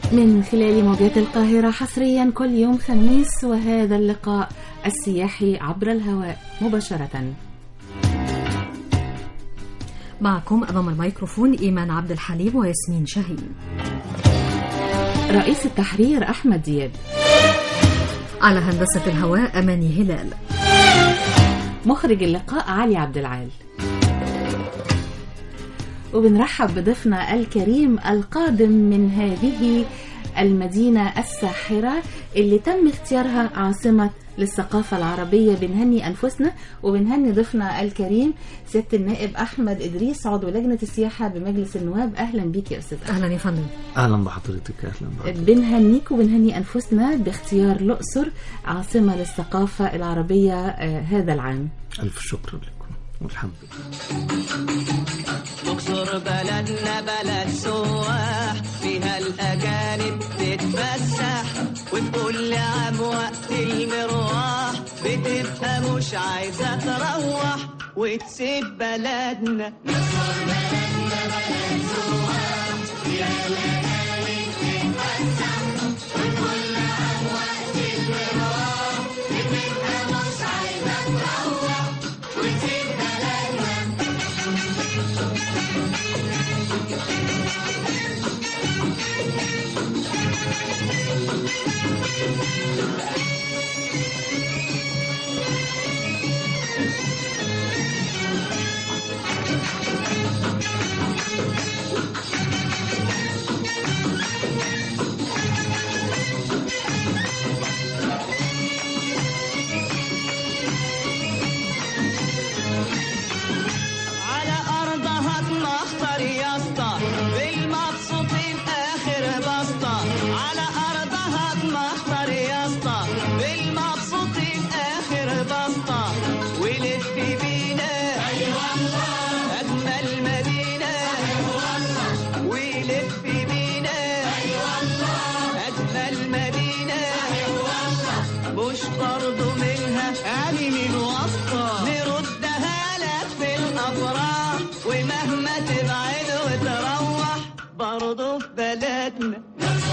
من خلال موجات القاهرة حصريا كل يوم خميس وهذا اللقاء السياحي عبر الهواء مباشرة معكم أمام الميكروفون إيمان عبد الحليم وياسمين شاهين رئيس التحرير أحمد دياب على هندسة الهواء أماني هلال مخرج اللقاء علي عبد العال وبنرحب بضيفنا الكريم القادم من هذه المدينة الساحرة اللي تم اختيارها عاصمة للثقافة العربية بنهني أنفسنا وبنهني ضيفنا الكريم سيادة النائب أحمد إدريس عضو لجنة السياحة بمجلس النواب أهلا بيك يا أستاذ أحمد أهلا يا فندم اهلا بحضرتك اهلا بحضرتك بنهنيك وبنهني أنفسنا باختيار الأقصر عاصمة للثقافة العربية آه، هذا العام الف شكر لكم والحمد لله اقصر بلدنا بلد سواح فيها الاجانب تتفسح وفي كل عام وقت المروح بتبقى مش عايزه تروح وتسيب بلدنا على ارضها تمخطر يا اسطى بالمبسوطين اخر بسطه على ارضها تمخطر يا اسطى بالمبسوطين اخر بسطه ولف بينا اي والله اجمل مدينه اي والله ولف بينا اي والله اجمل مدينه اي والله مش برضو منها يعني من وسطة نردها لك في الأفراح ومهما تبعد وتروح برضو في بلدنا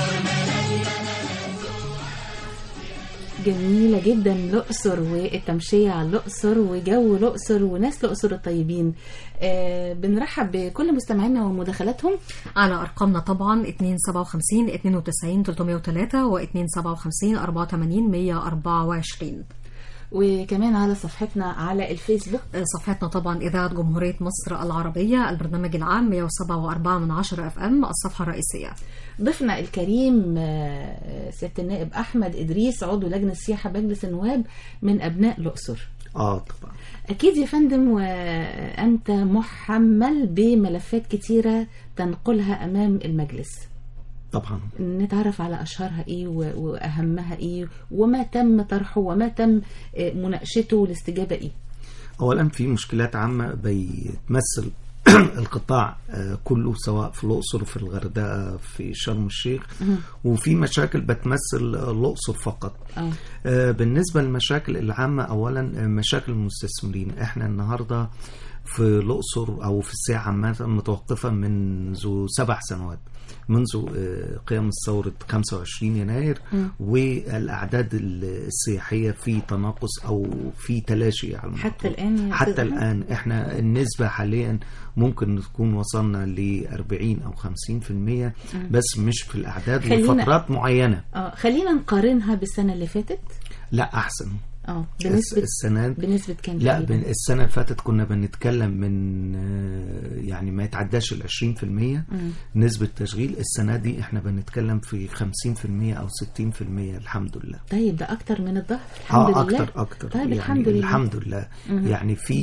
جميلة جدا الأقصر والتمشية على الأقصر وجو الأقصر وناس الأقصر الطيبين آه بنرحب بكل مستمعينا ومداخلاتهم على أرقامنا طبعا 257 92 303 و 257 84 124 وكمان على صفحتنا على الفيسبوك صفحتنا طبعا إذاعة جمهورية مصر العربية البرنامج العام 107.4 من 10 اف ام الصفحة الرئيسية ضيفنا الكريم آه، سيادة النائب أحمد إدريس عضو لجنة السياحة بمجلس النواب من أبناء الأقصر اه طبعا أكيد يا فندم وأنت محمل بملفات كتيرة تنقلها أمام المجلس طبعا نتعرف على أشهرها إيه و- وأهمها إيه وما تم طرحه وما تم آه، مناقشته والاستجابة إيه اولا في مشكلات عامه بتمثل القطاع آه، كله سواء في الاقصر في الغردقه في شرم الشيخ وفي مشاكل بتمثل الاقصر فقط آه. آه، بالنسبه للمشاكل العامه اولا آه، مشاكل المستثمرين احنا النهارده في الاقصر او في الساعه عامه متوقفه منذ سبع سنوات منذ آه، قيام ثوره 25 يناير والاعداد السياحيه في تناقص او في تلاشي على الموضوع. حتى الآن يا حتى أستاذ أحمد؟ الان احنا النسبه حاليا ممكن تكون وصلنا ل 40 او 50% بس مش في الاعداد خلينا- لفترات معينه آه خلينا نقارنها بالسنة اللي فاتت لا احسن اه الس- بنسبة السنه بنسبة كام لا تقريباً؟ بن- السنة اللي فاتت كنا بنتكلم من آه، يعني ما يتعداش ال 20% نسبة تشغيل السنة دي احنا بنتكلم في 50% أو 60% الحمد لله طيب ده أكتر من الظهر الحمد اه لله اكتر اكتر طيب يعني الحمد لله الحمد لله يعني في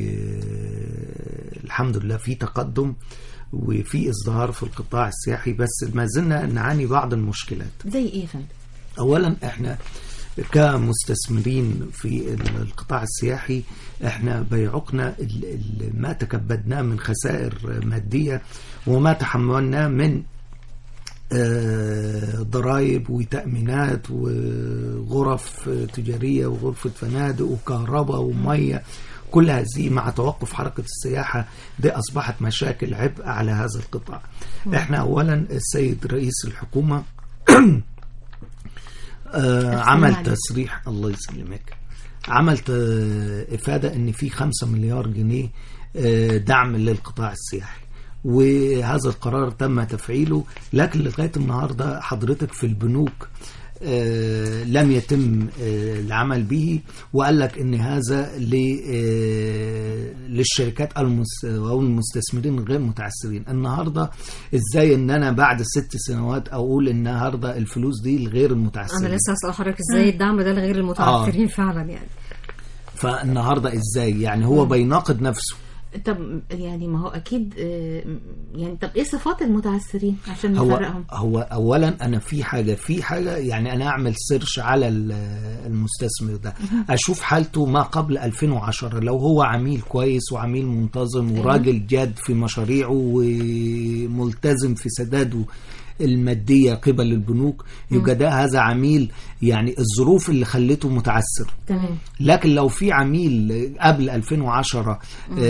آه، الحمد لله في تقدم وفي ازدهار في القطاع السياحي بس ما زلنا نعاني بعض المشكلات زي إيه يا فندم؟ اولا احنا كمستثمرين في ال- القطاع السياحي احنا بيعقنا ال- ال- ما تكبدناه من خسائر ماديه وما تحملناه من آه، ضرائب وتأمينات وغرف تجارية وغرفة فنادق وكهرباء ومية كل هذه مع توقف حركة السياحة دي أصبحت مشاكل عبء على هذا القطاع احنا أولا السيد رئيس الحكومة آه أحسن عمل عليك. تصريح الله يسلمك عمل آه، افاده ان في 5 مليار جنيه آه، دعم للقطاع السياحي وهذا القرار تم تفعيله لكن لغايه النهارده حضرتك في البنوك آه، لم يتم آه، العمل به وقال لك ان هذا ل- آه، للشركات المس- او المستثمرين غير متعثرين النهارده ازاي ان انا بعد ست سنوات اقول ان النهارده الفلوس دي لغير المتعثرين انا لسه هسال حضرتك ازاي الدعم ده لغير المتعثرين فعلا يعني فالنهارده ازاي يعني هو بيناقض نفسه طب يعني ما هو اكيد آه، يعني طب ايه صفات المتعثرين عشان هو نفرقهم هو اولا انا في حاجه في حاجه يعني انا اعمل سيرش على ال- المستثمر ده اشوف حالته ما قبل 2010 لو هو عميل كويس وعميل منتظم وراجل جاد في مشاريعه وملتزم في سداده الماديه قبل البنوك يبقى ده هذا عميل يعني الظروف اللي خلته متعثر تمام لكن لو في عميل قبل 2010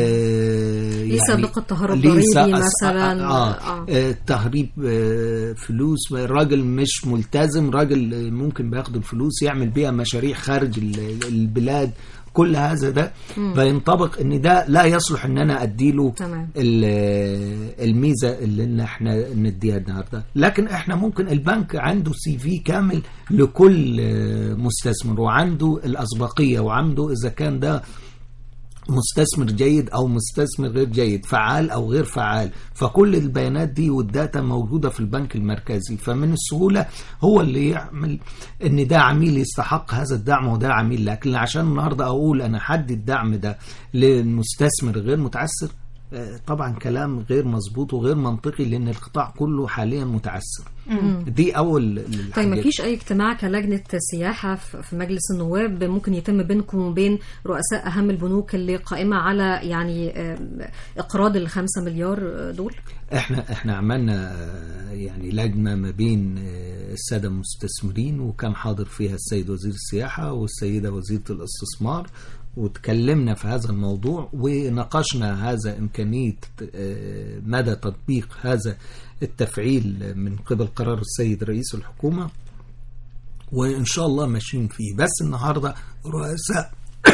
آه ليه سابقة تهرب ليه ضريبي سا- مثلاً، آه آه. آه تهريب آه فلوس راجل مش ملتزم راجل آه، ممكن بياخد الفلوس يعمل بيها مشاريع خارج ال- البلاد كل هذا ده فينطبق ان ده لا يصلح ان انا اديله تمام. ال- الميزه اللي إن احنا نديها النهارده لكن احنا ممكن البنك عنده سي في كامل لكل آه، مستثمر وعنده الاسبقيه وعنده اذا كان ده مستثمر جيد او مستثمر غير جيد فعال او غير فعال فكل البيانات دي والداتا موجوده في البنك المركزي فمن السهوله هو اللي يعمل ان ده عميل يستحق هذا الدعم وده عميل لكن عشان النهارده اقول انا حد الدعم ده للمستثمر غير متعثر آه، طبعا كلام غير مظبوط وغير منطقي لان القطاع كله حاليا متعثر دي اول طيب الحاجات. ما فيش اي اجتماع كلجنه سياحه في في مجلس النواب ممكن يتم بينكم وبين رؤساء اهم البنوك اللي قائمه على يعني آم، اقراض الخمسة مليار دول احنا احنا عملنا آه، يعني لجنه ما بين آه، الساده المستثمرين وكان حاضر فيها السيد وزير السياحه والسيده وزيره الاستثمار وتكلمنا في هذا الموضوع وناقشنا هذا امكانيه آه، مدى تطبيق هذا التفعيل من قبل قرار السيد رئيس الحكومه وان شاء الله ماشيين فيه بس النهارده رؤساء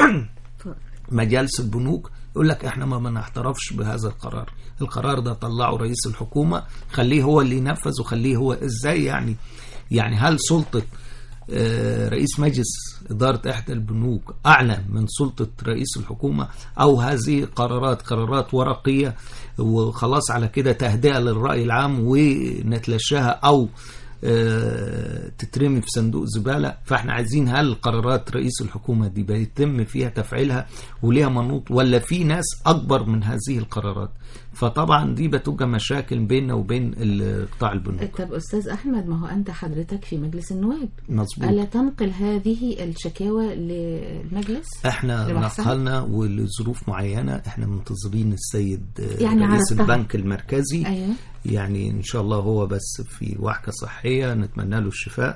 مجالس البنوك يقول لك احنا ما بنعترفش بهذا القرار القرار ده طلعه رئيس الحكومة خليه هو اللي ينفذ وخليه هو ازاي يعني يعني هل سلطة آه، رئيس مجلس إدارة إحدى البنوك أعلى من سلطة رئيس الحكومة أو هذه قرارات قرارات ورقية وخلاص على كده تهدئة للرأي العام ونتلاشاها أو آه، تترمي في صندوق زبالة فاحنا عايزين هل قرارات رئيس الحكومة دي بيتم فيها تفعيلها وليها منوط ولا في ناس أكبر من هذه القرارات فطبعا دي بتبقى مشاكل بيننا وبين ال- قطاع البنوك طب استاذ احمد ما هو انت حضرتك في مجلس النواب مظبوط الا تنقل هذه الشكاوى للمجلس احنا لمحسن؟ نقلنا ولظروف معينة احنا منتظرين السيد آه، يعني رئيس عرفتها. البنك المركزي ايوه يعني ان شاء الله هو بس في وحكة صحية نتمنى له الشفاء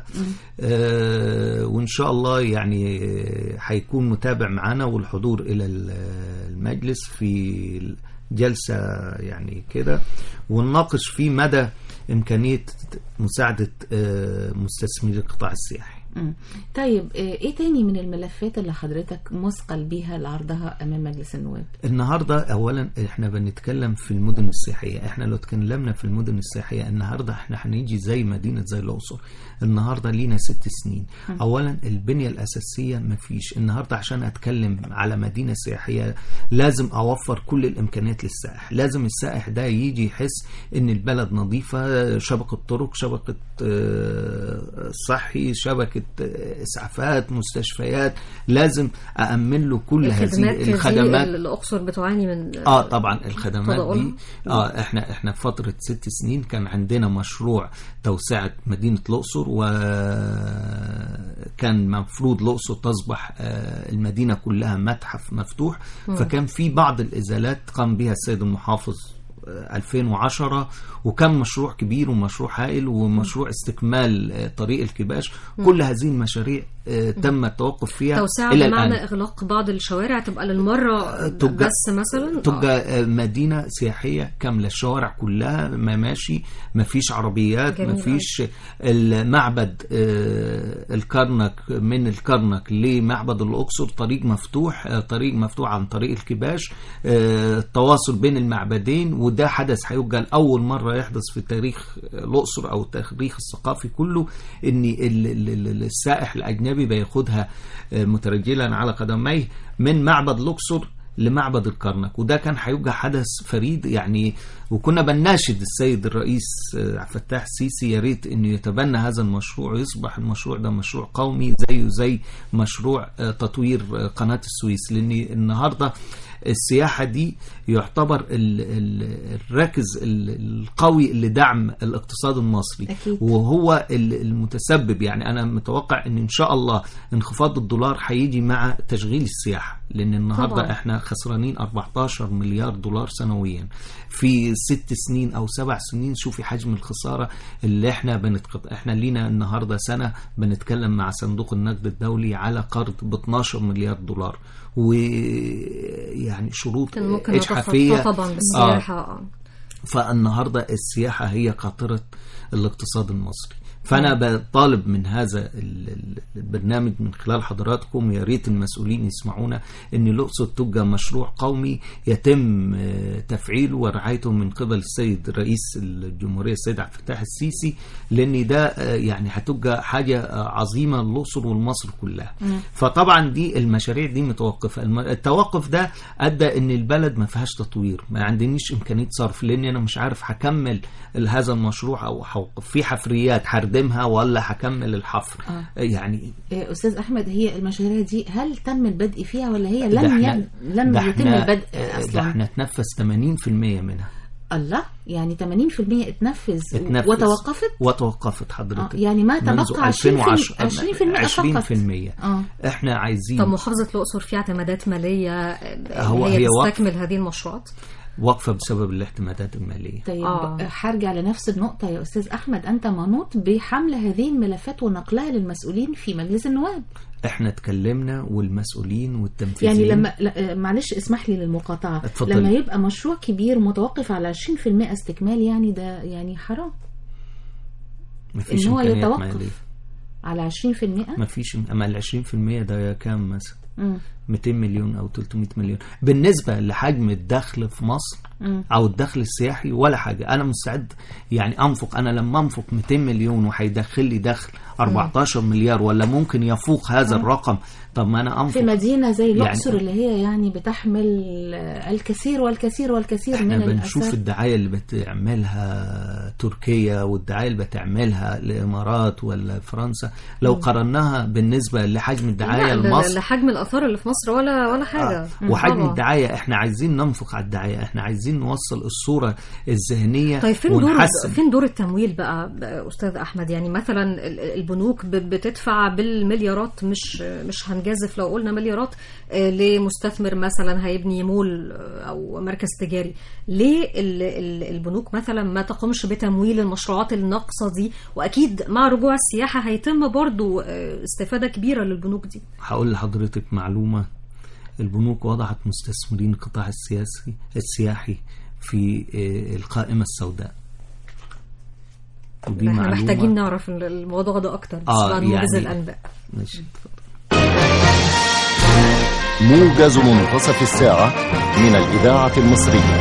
آه وان شاء الله يعني آه، هيكون متابع معنا والحضور الى ال- المجلس في جلسة يعني كده ونناقش في مدى إمكانية مساعدة آه، مستثمري القطاع السياحي مم. طيب آه، ايه تاني من الملفات اللي حضرتك مثقل بيها لعرضها امام مجلس النواب النهارده اولا احنا بنتكلم في المدن السياحيه احنا لو اتكلمنا في المدن السياحيه النهارده احنا هنيجي زي مدينه زي الاقصر النهارده لينا ست سنين اولا البنيه الاساسيه مفيش النهارده عشان اتكلم على مدينه سياحيه لازم اوفر كل الامكانيات للسائح لازم السائح ده يجي يحس ان البلد نظيفه شبكه طرق شبكه آه، صحي شبكه آه، اسعافات مستشفيات لازم أأمن له كل هذه الخدمات الخدمات دي الاقصر بتعاني من اه طبعا الخدمات دي تضاؤلها. اه احنا احنا في فتره ست سنين كان عندنا مشروع توسعه مدينه الاقصر وكان مفروض الاقصر تصبح آه المدينه كلها متحف مفتوح فكان في بعض الازالات قام بها السيد المحافظ آه، 2010 وكان مشروع كبير ومشروع هائل ومشروع استكمال آه، طريق الكباش كل هذه المشاريع آه، تم التوقف فيها توسعة الى بمعنى الان إغلاق بعض الشوارع تبقى للمرة تبقى- بس مثلا تبقى آه، مدينة سياحية كاملة الشوارع كلها مماشي مفيش عربيات جميل مفيش المعبد آه، الكرنك من الكرنك لمعبد الأقصر طريق مفتوح آه، طريق مفتوح عن طريق الكباش آه، التواصل بين المعبدين وده حدث هيبقى لأول مرة يحدث في تاريخ الأقصر أو التاريخ الثقافي كله إن ال- ال- ال- السائح الأجنبي بياخدها آه، مترجلا على قدميه من معبد الأقصر لمعبد الكرنك وده كان هيبقى حدث فريد يعني وكنا بنناشد السيد الرئيس آه، عبد الفتاح السيسي يا ريت انه يتبنى هذا المشروع ويصبح المشروع ده مشروع قومي زيه زي مشروع آه، تطوير آه، قناة السويس لان النهارده السياحة دي يعتبر ال- ال- الراكز ال- القوي لدعم الاقتصاد المصري أكيد. وهو ال- المتسبب يعني انا متوقع ان ان شاء الله انخفاض الدولار هيجي مع تشغيل السياحه لان النهارده طبعاً. احنا خسرانين 14 مليار دولار سنويا في ست سنين او سبع سنين شوفي حجم الخساره اللي احنا بنتقط احنا لينا النهارده سنه بنتكلم مع صندوق النقد الدولي على قرض ب 12 مليار دولار ويعني شروط كان ممكن اجحافيه نتخطى طبعا بالسياحة آه. فالنهارده السياحه هي قاطره الاقتصاد المصري فانا بطالب من هذا ال- ال- البرنامج من خلال حضراتكم يا ريت المسؤولين يسمعونا ان الاقصر تبقى مشروع قومي يتم آه، تفعيله ورعايته من قبل السيد رئيس الجمهوريه السيد عبد الفتاح السيسي لان ده آه، يعني هتبقى حاجه آه، عظيمه للاقصر والمصر كلها فطبعا دي المشاريع دي متوقفه الم- التوقف ده ادى ان البلد ما فيهاش تطوير ما عندنيش امكانيه صرف لان انا مش عارف هكمل ال- هذا المشروع او هوقف في حفريات هردمها ولا هكمل الحفر آه. يعني إيه، استاذ احمد هي المشاريع دي هل تم البدء فيها ولا هي ده لم احنا- ي... لم ده يتم احنا- البدء ده اصلا احنا تنفذ 80% منها الله يعني 80% اتنفذ, اتنفذ وتوقفت وتوقفت آه حضرتك يعني ما منذ تبقى 2010 20% فقط 20% اه احنا عايزين طب محافظة الأقصر فيها اعتمادات مالية آه، هو- هي, هي وقف. تستكمل هذه المشروعات وقفة بسبب الاعتمادات المالية طيب آه. هرجع لنفس النقطة يا أستاذ أحمد أنت منوط بحمل هذه الملفات ونقلها للمسؤولين في مجلس النواب احنا اتكلمنا والمسؤولين والتنفيذيين يعني لما لا، معلش اسمح لي للمقاطعة اتفضلي. لما يبقى مشروع كبير متوقف على 20% استكمال يعني ده يعني حرام مفيش إن هو إمكانيات يتوقف. مالية على 20% مفيش اما ال 20% ده كام مثلا مم. 200 مليون او 300 مليون بالنسبه لحجم الدخل في مصر مم. او الدخل السياحي ولا حاجه انا مستعد يعني انفق انا لما انفق 200 مليون وهيدخل لي دخل 14 مليار ولا ممكن يفوق هذا الرقم طب ما انا في انفق مدينة زي الأقصر يعني- اللي هي يعني بتحمل آه، الكثير والكثير والكثير احنا من بنشوف الآثار الدعايه اللي بتعملها تركيا والدعايه اللي بتعملها الامارات ولا فرنسا لو قارناها بالنسبه لحجم الدعايه لا، ل- لمصر لحجم الآثار اللي في مصر ولا ولا حاجة آه. وحجم طبعاً. الدعايه احنا عايزين ننفق على الدعايه احنا عايزين نوصل الصوره الذهنيه طيب فين دور ونحسن فين دور التمويل بقى بقى استاذ احمد يعني مثلا ال- البنوك ب- بتدفع بالمليارات مش مش هنجازف لو قلنا مليارات آه، لمستثمر مثلا هيبني مول آه، او مركز تجاري ليه ال- ال- البنوك مثلا ما تقومش بتمويل المشروعات الناقصه دي واكيد مع رجوع السياحه هيتم برضو آه، استفاده كبيره للبنوك دي هقول لحضرتك معلومه البنوك وضعت مستثمرين القطاع السياسي السياحي في آه، القائمه السوداء ودي احنا معلومة- محتاجين نعرف ال- الموضوع ده اكتر بس آه، بعد موجز يعني- الانباء ماشي موجز منتصف الساعة من الإذاعة المصرية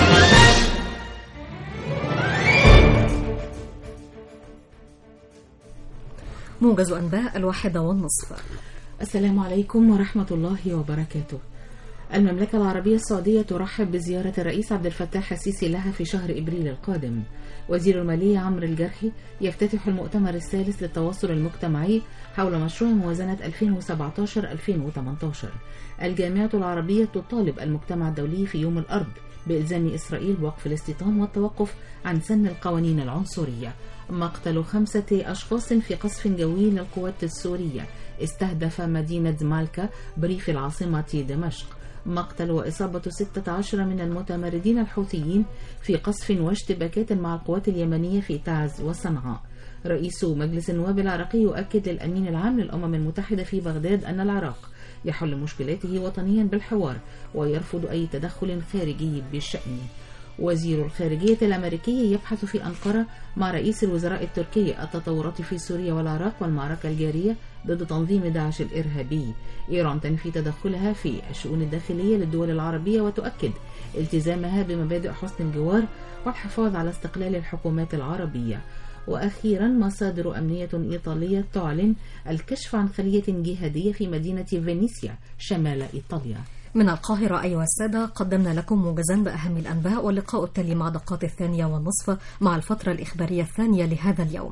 موجز انباء الواحده والنصف السلام عليكم ورحمة الله وبركاته المملكة العربية السعودية ترحب بزيارة الرئيس عبد الفتاح السيسي لها في شهر إبريل القادم وزير المالية عمرو الجرحي يفتتح المؤتمر الثالث للتواصل المجتمعي حول مشروع موازنة 2017-2018 الجامعة العربية تطالب المجتمع الدولي في يوم الأرض بإلزام إسرائيل بوقف الاستيطان والتوقف عن سن القوانين العنصرية مقتل خمسة أشخاص في قصف جوي للقوات السورية استهدف مدينة زمالكا بريف العاصمة دمشق مقتل وإصابة 16 من المتمردين الحوثيين في قصف واشتباكات مع القوات اليمنية في تعز وصنعاء رئيس مجلس النواب العراقي يؤكد للأمين العام للأمم المتحدة في بغداد أن العراق يحل مشكلاته وطنيا بالحوار ويرفض أي تدخل خارجي بشأنه وزير الخارجية الأمريكي يبحث في أنقرة مع رئيس الوزراء التركي التطورات في سوريا والعراق والمعركة الجارية ضد تنظيم داعش الإرهابي إيران تنفي تدخلها في الشؤون الداخلية للدول العربية وتؤكد التزامها بمبادئ حسن الجوار والحفاظ على استقلال الحكومات العربية وأخيرا مصادر أمنية إيطالية تعلن الكشف عن خلية جهادية في مدينة فينيسيا شمال إيطاليا من القاهرة أيها السادة قدمنا لكم موجزا بأهم الأنباء واللقاء التالي مع دقات الثانية والنصف مع الفترة الإخبارية الثانية لهذا اليوم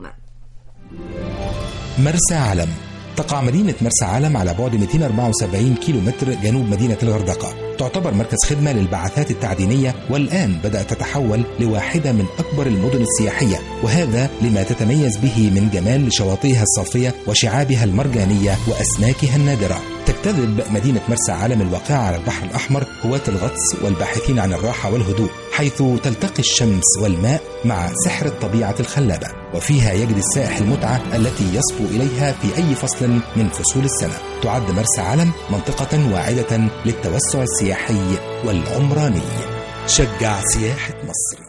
مرسى علم تقع مدينة مرسى علم على بعد 274 كيلومتر جنوب مدينة الغردقة تعتبر مركز خدمة للبعثات التعدينية والآن بدأت تتحول لواحدة من أكبر المدن السياحية وهذا لما تتميز به من جمال شواطئها الصافية وشعابها المرجانية وأسماكها النادرة تجتذب مدينة مرسى علم الواقعة على البحر الأحمر هواة الغطس والباحثين عن الراحة والهدوء حيث تلتقي الشمس والماء مع سحر الطبيعة الخلابة وفيها يجد السائح المتعة التي يصبو إليها في أي فصل من فصول السنة تعد مرسى علم منطقة واعدة للتوسع السياحي والعمراني شجع سياحة مصر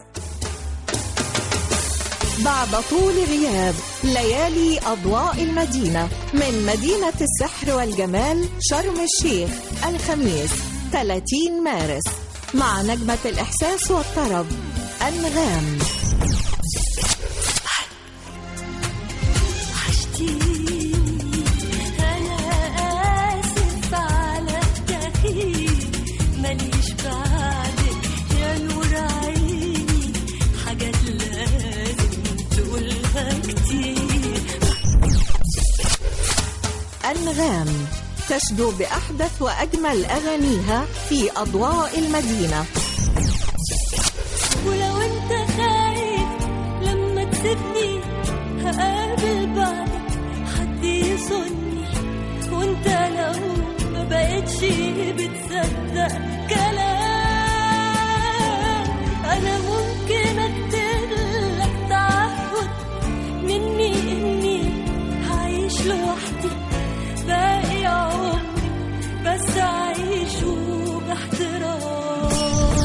بعد طول غياب ليالي أضواء المدينة من مدينة السحر والجمال شرم الشيخ الخميس 30 مارس مع نجمة الإحساس والطرب أنغام وحشتيني أنا آسف على التأخير ماليش بعدك يا نور عيني حاجات لازم تقولها كتير أنغام تشدو بأحدث وأجمل أغانيها في أضواء المدينة ولو انت خايف لما تسيبني هقابل بعدك حد يصني وانت لو ما بقتش بتصدق كلام انا ممكن اكتب لك تعهد مني اني هعيش لوحدي باقي عمري بس اعيشه باحترام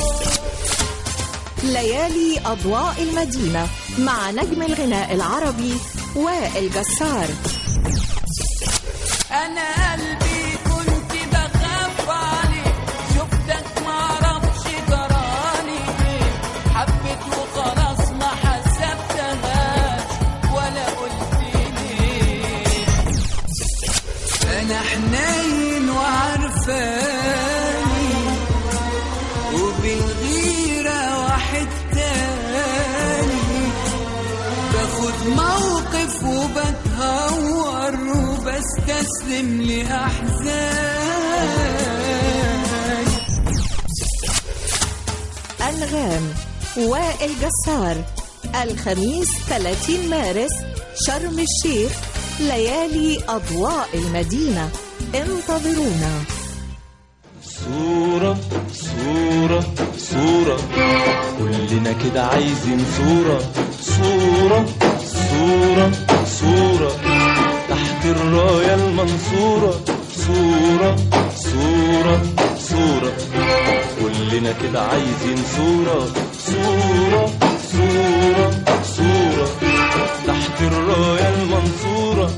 ليالي أضواء المدينة مع نجم الغناء العربي وائل جسار انا قلبي كنت بخاف عليك شفتك معرفش جراني ايه حبيت وخلاص ما حسبتهاش ولا قلت ليه انا حنين وعارفاني وبالغيرة واحد تاني باخد موقف وبتهور وبستسلم لأحزاني أنغام وائل جسار الخميس 30 مارس شرم الشيخ ليالي أضواء المدينة انتظرونا صورة صورة صورة كلنا كده عايزين صورة صورة صورة صورة تحت الراية المنصورة صورة صورة صورة كلنا كده عايزين صورة صورة صورة صورة تحت الراية المنصورة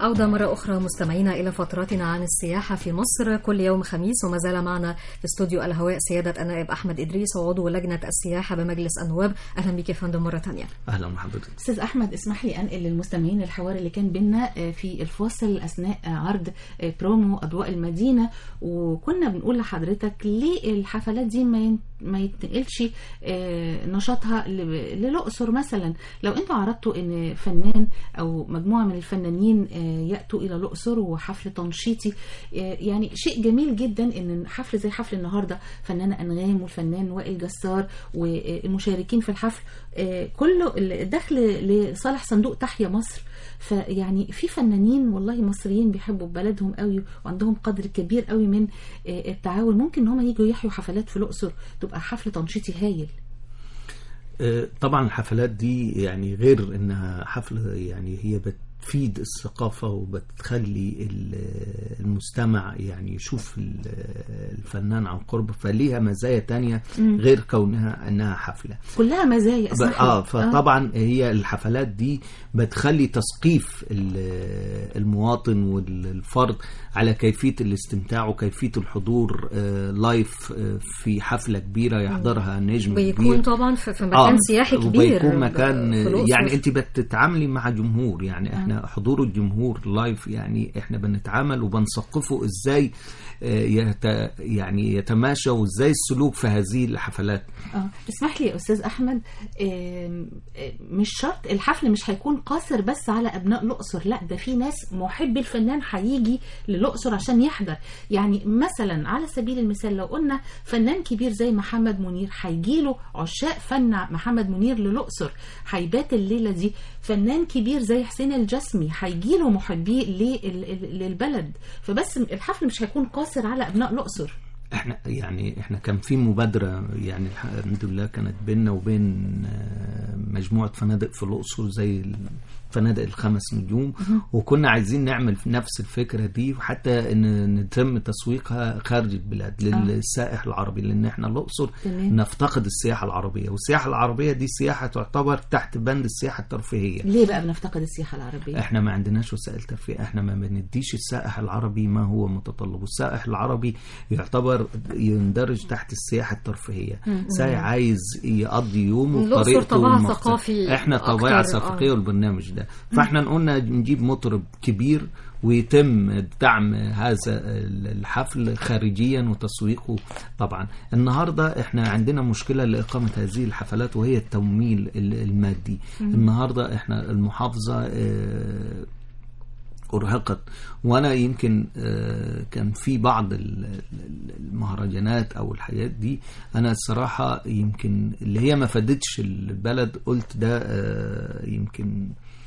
عودة مرة أخرى مستمعينا إلى فترتنا عن السياحة في مصر كل يوم خميس وما زال معنا في استوديو الهواء سيادة النائب أحمد إدريس وعضو لجنة السياحة بمجلس النواب أهلا بك يا فندم مرة ثانية اهلا بحضرتك استاذ احمد اسمح لي انقل للمستمعين الحوار اللي كان بينا آه، في الفاصل اثناء آه، عرض آه، برومو اضواء المدينه وكنا بنقول لحضرتك ليه الحفلات دي ما ين- ما يتنقلش آه، نشاطها ل- للاقصر مثلا لو انتوا عرضتوا ان فنان او مجموعه من الفنانين آه، ياتوا الى الاقصر وحفل تنشيطي آه، يعني شيء جميل جدا ان حفل زي حفل النهارده فنانه انغام والفنان وائل جسار والمشاركين في الحفل آه، كله الدخل لصالح صندوق تحيا مصر فيعني في فنانين والله مصريين بيحبوا بلدهم قوي وعندهم قدر كبير قوي من آه، التعاون ممكن ان هم يجوا يحيوا حفلات في الاقصر تبقى حفل تنشيطي هايل آه، طبعا الحفلات دي يعني غير انها حفله يعني هي بتفيد الثقافه وبتخلي ال- المستمع يعني يشوف ال- الفنان عن قرب فليها مزايا تانية مم. غير كونها انها حفله كلها مزايا ب- اسمح لي. اه فطبعا هي الحفلات دي بتخلي تثقيف ال- المواطن والفرد على كيفيه الاستمتاع وكيفيه الحضور آه، لايف آه، في حفله كبيره يحضرها نجم ويكون كبير طبعا في في مكان سياحي كبير وبيكون مكان في الأقصر. يعني انت بتتعاملي مع جمهور يعني احنا حضور الجمهور لايف يعني احنا بنتعامل وبنثقفه ازاي آه، يت يعني يتماشى وازاي السلوك في هذه الحفلات اه اسمح لي يا استاذ احمد آم، آم، مش شرط الحفل مش هيكون قاصر بس على ابناء الاقصر لا ده في ناس محبي الفنان هيجي للاقصر عشان يحضر يعني مثلا على سبيل المثال لو قلنا فنان كبير زي محمد منير هيجي له عشاق فن محمد منير للاقصر هيبات الليله دي فنان كبير زي حسين الجسمي هيجي له محبيه لل- ال- للبلد فبس الحفل مش هيكون قاصر على ابناء الاقصر احنا يعني احنا كان في مبادره يعني الحمد لله كانت بيننا وبين آه، مجموعه فنادق في الاقصر زي الفنادق الخمس نجوم وكنا عايزين نعمل في نفس الفكره دي وحتى ان نتم تسويقها خارج البلاد للسائح العربي لان احنا الاقصر تمام. نفتقد السياحه العربيه والسياحه العربيه دي سياحه تعتبر تحت بند السياحه الترفيهيه ليه بقى بنفتقد السياحه العربيه احنا ما عندناش وسائل ترفيه احنا ما بنديش السائح العربي ما هو متطلب السائح العربي يعتبر يندرج تحت السياحة الترفيهية سائح عايز يقضي يومه الأقصر بطريقته طابعها المختلفة. ثقافي احنا أكتر، طبيعة آه. ثقافية والبرنامج ده فاحنا قلنا نجيب مطرب كبير ويتم دعم هذا الحفل خارجيا وتسويقه طبعا النهارده احنا عندنا مشكله لاقامه هذه الحفلات وهي التمويل المادي النهارده احنا المحافظه آه، ارهقت وانا يمكن آه، كان في بعض ال- ال- المهرجانات او الحاجات دي انا الصراحه يمكن اللي هي ما فادتش البلد قلت ده آه، يمكن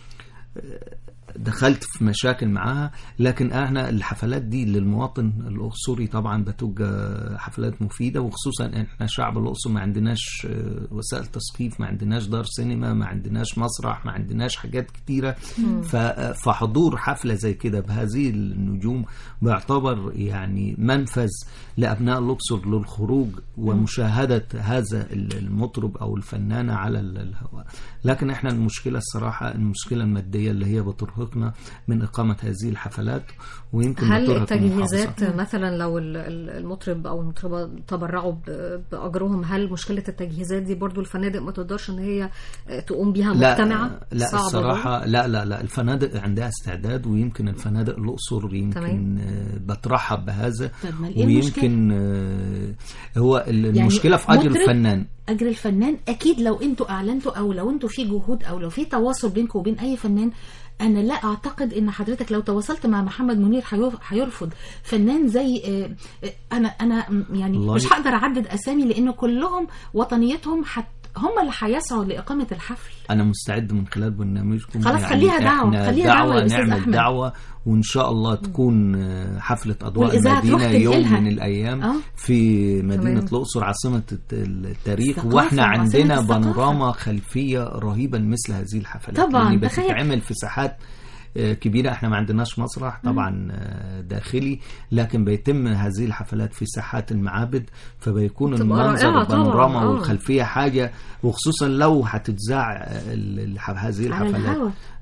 دخلت في مشاكل معاها لكن احنا الحفلات دي للمواطن الاقصري طبعا بتبقى حفلات مفيده وخصوصا احنا شعب الاقصر ما عندناش آه، وسائل تثقيف ما عندناش دار سينما ما عندناش مسرح ما عندناش حاجات كتيره ف- فحضور حفله زي كده بهذه النجوم بيعتبر يعني منفذ لابناء الاقصر للخروج ومشاهده هذا المطرب او الفنانه على ال- الهواء لكن احنا المشكله الصراحه المشكله الماديه اللي هي بترهقنا من اقامه هذه الحفلات ويمكن هل بترهق التجهيزات المحافظة. مثلا لو ال- ال- المطرب او المطربه تبرعوا ب- باجرهم هل مشكله التجهيزات دي برضو الفنادق ما تقدرش ان هي تقوم بيها مجتمعه لا صعبة الصراحة لا لا لا الفنادق عندها استعداد ويمكن الفنادق الأقصر يمكن تمام. آه، بترحب بهذا طب ما إيه ويمكن آه، هو ال- المشكلة في أجر مطرب الفنان اجر الفنان اكيد لو انتوا اعلنتوا او لو انتوا في جهود او لو في تواصل بينكم وبين اي فنان انا لا اعتقد ان حضرتك لو تواصلت مع محمد منير هيو- هيرفض فنان زي آه، آه، انا انا م- يعني والله- مش هقدر اعدد اسامي لان كلهم وطنيتهم حت هم اللي هيسعوا لاقامه الحفل أنا مستعد من خلال برنامجكم خلاص خليها دعوة، إحنا خليها دعوة يا أستاذ نعمل أحمد. دعوة وإن شاء الله تكون آه، حفلة أضواء والإذاعة تروح المدينة يوم تنقلها. من الأيام آه. في مدينة تمام. الأقصر عاصمة الت- التاريخ الثقافة وإحنا وعاصمة عندنا الثقافة. بانوراما خلفية رهيبة لمثل هذه الحفلات طبعاً، لأن تخيل. بتتعمل في ساحات آه، كبيرة احنا ما عندناش مسرح طبعا آه، داخلي لكن بيتم هذه الحفلات في ساحات المعابد فبيكون بتبقى المنظر رائعة طبعاً، البانوراما آه. والخلفية حاجة وخصوصا لو هتتذاع آه، ال- ال- هذه على الحفلات الهوا.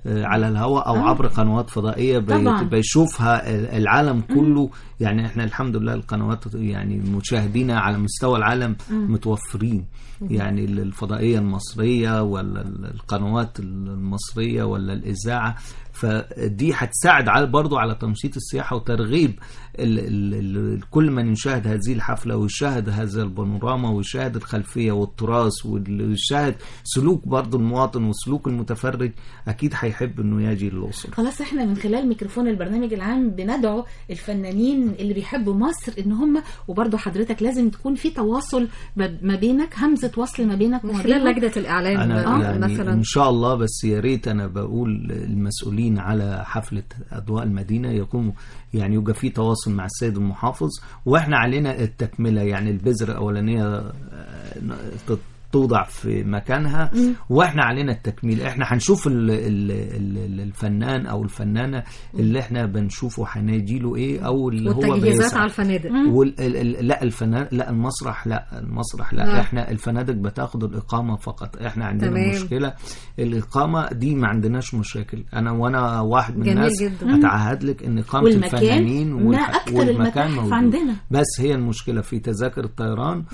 آه، على الهواء او آه. عبر قنوات فضائيه بي- طبعاً. بيشوفها العالم كله يعني احنا الحمد لله القنوات يعني مشاهدينا على مستوى العالم متوفرين يعني الفضائيه المصريه ولا القنوات المصريه ولا الاذاعه فدي هتساعد على برضو على تنشيط السياحه وترغيب ال ال ال كل من يشاهد هذه الحفله ويشاهد هذا البانوراما ويشاهد الخلفيه والتراث ويشاهد سلوك برضو المواطن وسلوك المتفرج اكيد هيحب انه يجي للاقصر خلاص احنا من خلال ميكروفون البرنامج العام بندعو الفنانين اللي بيحبوا مصر ان هم وبرضه حضرتك لازم تكون في تواصل ما ما بينك همزه وصل ما بينك من وما خلال بينهم. لجنه الاعلام انا آه، يعني مثلا ان شاء الله بس يا ريت انا بقول المسؤولين على حفله اضواء المدينه يقوموا يعني يبقى في تواصل مع السيد المحافظ واحنا علينا التكمله يعني البذره الاولانيه آه، تت- توضع في مكانها واحنا علينا التكميل احنا هنشوف ال ال ال الفنان او الفنانه اللي احنا بنشوفه هنجي له ايه او اللي هو والتجهيزات بيسعى. على الفنادق وال... ال... ال... لا الفنان لا المسرح لا المسرح لا آه. احنا الفنادق بتاخد الاقامه فقط احنا عندنا تمام. مشكله الاقامه دي ما عندناش مشاكل انا وانا واحد من جميل الناس جدا. اتعهد لك ان اقامه والمكان، الفنانين ما أكتر المتاحف موجود. عندنا. بس هي المشكله في تذاكر الطيران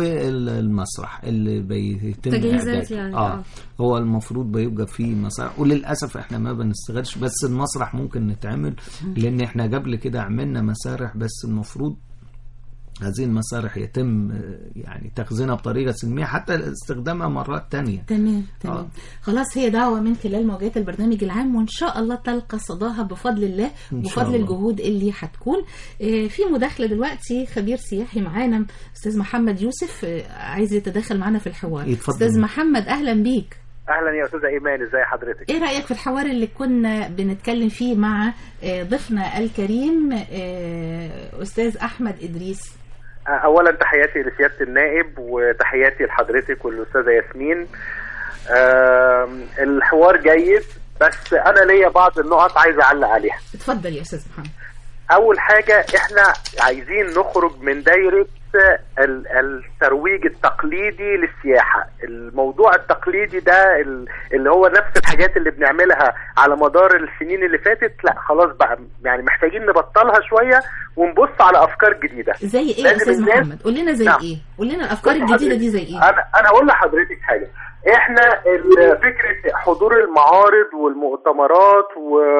والمسرح اللي بيتم تجهيزات إعداده. يعني، اه آه. هو المفروض بيبقى فيه مسرح وللاسف احنا ما بنستغلش بس المسرح ممكن نتعمل لان احنا قبل كده عملنا مسارح بس المفروض هذه المسارح يتم آه، يعني تخزينها بطريقه سلميه حتى استخدامها مرات تانية تمام تمام آه. خلاص هي دعوة من خلال موجات البرنامج العام وإن شاء الله تلقى صداها بفضل الله إن شاء وبفضل الله. الجهود اللي هتكون آه، في مداخلة دلوقتي خبير سياحي معانا أستاذ محمد يوسف آه، عايز يتدخل معانا في الحوار يتفضل. أستاذ محمد أهلا بيك اهلا يا استاذه ايمان ازي حضرتك ايه رأيك في الحوار اللي كنا بنتكلم فيه مع آه، ضيفنا الكريم آه، أستاذ أحمد إدريس اولا تحياتي لسياده النائب وتحياتي لحضرتك والاستاذه ياسمين آم، الحوار جيد بس انا ليا بعض النقط عايز اعلق عليها اتفضل يا أستاذ محمد اول حاجه احنا عايزين نخرج من دايره ال- الترويج التقليدي للسياحه الموضوع التقليدي ده ال- اللي هو نفس الحاجات اللي بنعملها على مدار السنين اللي فاتت لا خلاص بقى يعني محتاجين نبطلها شويه ونبص على افكار جديده زي ايه يا لازم استاذ الناس- محمد قول لنا زي نعم. ايه قول لنا الافكار بص الجديده حضرتك، دي زي ايه انا انا هقول لحضرتك حاجه احنا ال- فكره حضور المعارض والمؤتمرات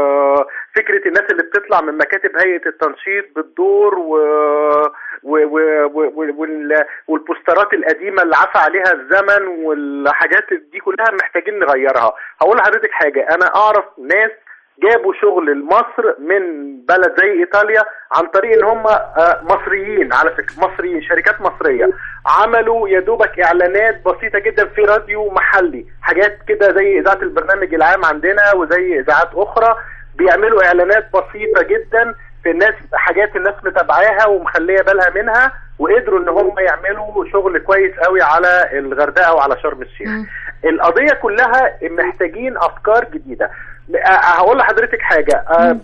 وفكره الناس اللي بتطلع من مكاتب هيئه التنشيط بالدور و... و... و... و... وال... والبوسترات القديمه اللي عفى عليها الزمن والحاجات دي كلها محتاجين نغيرها هقول لحضرتك حاجه انا اعرف ناس جابوا شغل لمصر من بلد زي ايطاليا عن طريق ان هم آه، مصريين على فكره مصريين شركات مصريه عملوا يا دوبك اعلانات بسيطه جدا في راديو محلي حاجات كده زي اذاعه البرنامج العام عندنا وزي اذاعات اخرى بيعملوا اعلانات بسيطه جدا في الناس حاجات الناس متابعاها ومخليه بالها منها وقدروا ان هم يعملوا شغل كويس قوي على الغردقه وعلى شرم الشيخ القضيه كلها محتاجين افكار جديده أه، هقول لحضرتك حاجه أه، أه،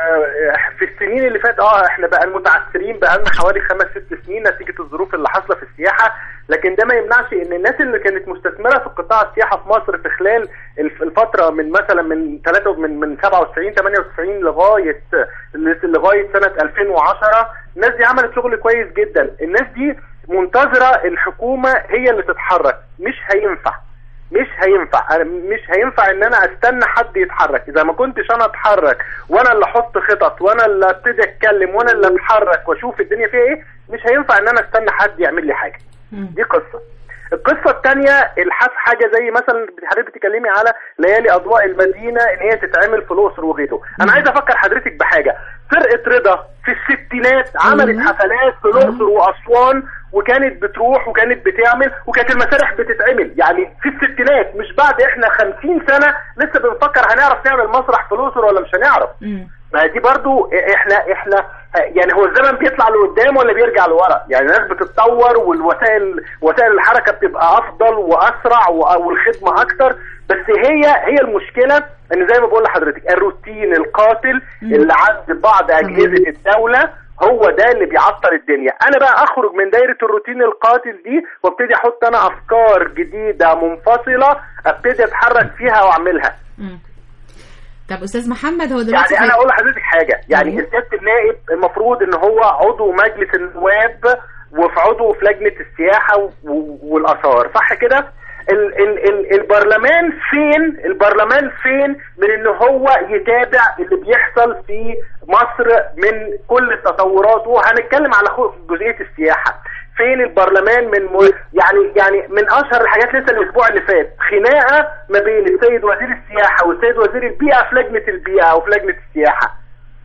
في السنين اللي فاتت اه احنا بقى المتعثرين بقى لنا حوالي خمس ست سنين نتيجه الظروف اللي حاصله في السياحه لكن ده ما يمنعش ان الناس اللي كانت مستثمره في قطاع السياحه في مصر في خلال الف- الفتره من مثلا من 3 من من 97 98 لغايه لغايه سنه 2010 الناس دي عملت شغل كويس جدا الناس دي منتظره الحكومه هي اللي تتحرك مش هينفع مش هينفع أنا مش هينفع ان انا استنى حد يتحرك اذا ما كنتش انا اتحرك وانا اللي احط خطط وانا اللي ابتدي اتكلم وانا اللي اتحرك واشوف الدنيا فيها ايه مش هينفع ان انا استنى حد يعمل لي حاجه دي قصه القصه الثانيه الحاس حاجه زي مثلا حضرتك بتتكلمي على ليالي اضواء المدينه ان هي تتعمل في الاقصر وغيره انا عايز افكر حضرتك بحاجه فرقه رضا في الستينات عملت حفلات في الاقصر واسوان وكانت بتروح وكانت بتعمل وكانت المسارح بتتعمل يعني في الستينات مش بعد احنا خمسين سنه لسه بنفكر هنعرف نعمل مسرح في الاقصر ولا مش هنعرف ما دي برضو احنا احنا يعني هو الزمن بيطلع لقدام ولا بيرجع لورا يعني الناس بتتطور والوسائل وسائل الحركه بتبقى افضل واسرع و- والخدمه اكتر بس هي هي المشكله ان زي ما بقول لحضرتك الروتين القاتل اللي عند بعض اجهزه الدوله هو ده اللي بيعطل الدنيا انا بقى اخرج من دايره الروتين القاتل دي وابتدي احط انا افكار جديده منفصله ابتدي اتحرك فيها واعملها طب استاذ محمد هو دلوقتي يعني انا هي- اقول لحضرتك حاجه يعني أيوة. سياده النائب المفروض ان هو عضو مجلس النواب وفي عضو في لجنه السياحه و- و- والاثار صح كده ال ال ال البرلمان فين البرلمان فين من ان هو يتابع اللي بيحصل في مصر من كل التطورات وهنتكلم على خو- جزئيه السياحه فين البرلمان من م... يعني يعني من اشهر الحاجات لسه الاسبوع اللي فات خناقه ما بين السيد وزير السياحه والسيد وزير البيئه في لجنه البيئه او في لجنه السياحه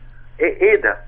ايه ايه ده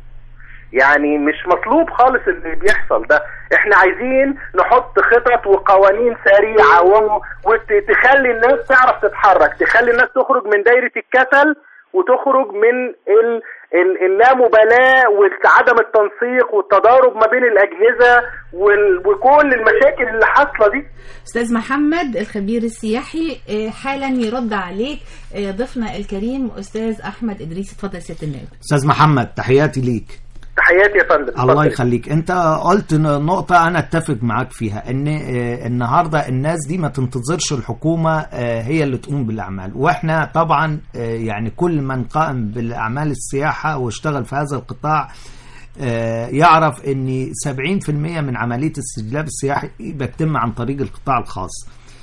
يعني مش مطلوب خالص اللي بيحصل ده احنا عايزين نحط خطط وقوانين سريعة و- وتخلي الناس تعرف تتحرك تخلي الناس تخرج من دايرة الكسل وتخرج من ال ال- اللامبالاة وعدم التنسيق والتضارب ما بين الأجهزة وال- وكل المشاكل اللي حاصلة دي استاذ محمد الخبير السياحي آه، حالا يرد عليك آه، ضيفنا الكريم استاذ احمد ادريس اتفضل سياده النائب استاذ محمد تحياتي ليك تحياتي يا فندم الله اتفضل. يخليك انت قلت ن- نقطة انا اتفق معاك فيها ان آه، النهاردة الناس دي ما تنتظرش الحكومة آه، هي اللي تقوم بالاعمال واحنا طبعا آه، يعني كل من قائم بالاعمال السياحة واشتغل في هذا القطاع آه، يعرف ان 70% من عملية الاستجلاب السياحي بتتم عن طريق القطاع الخاص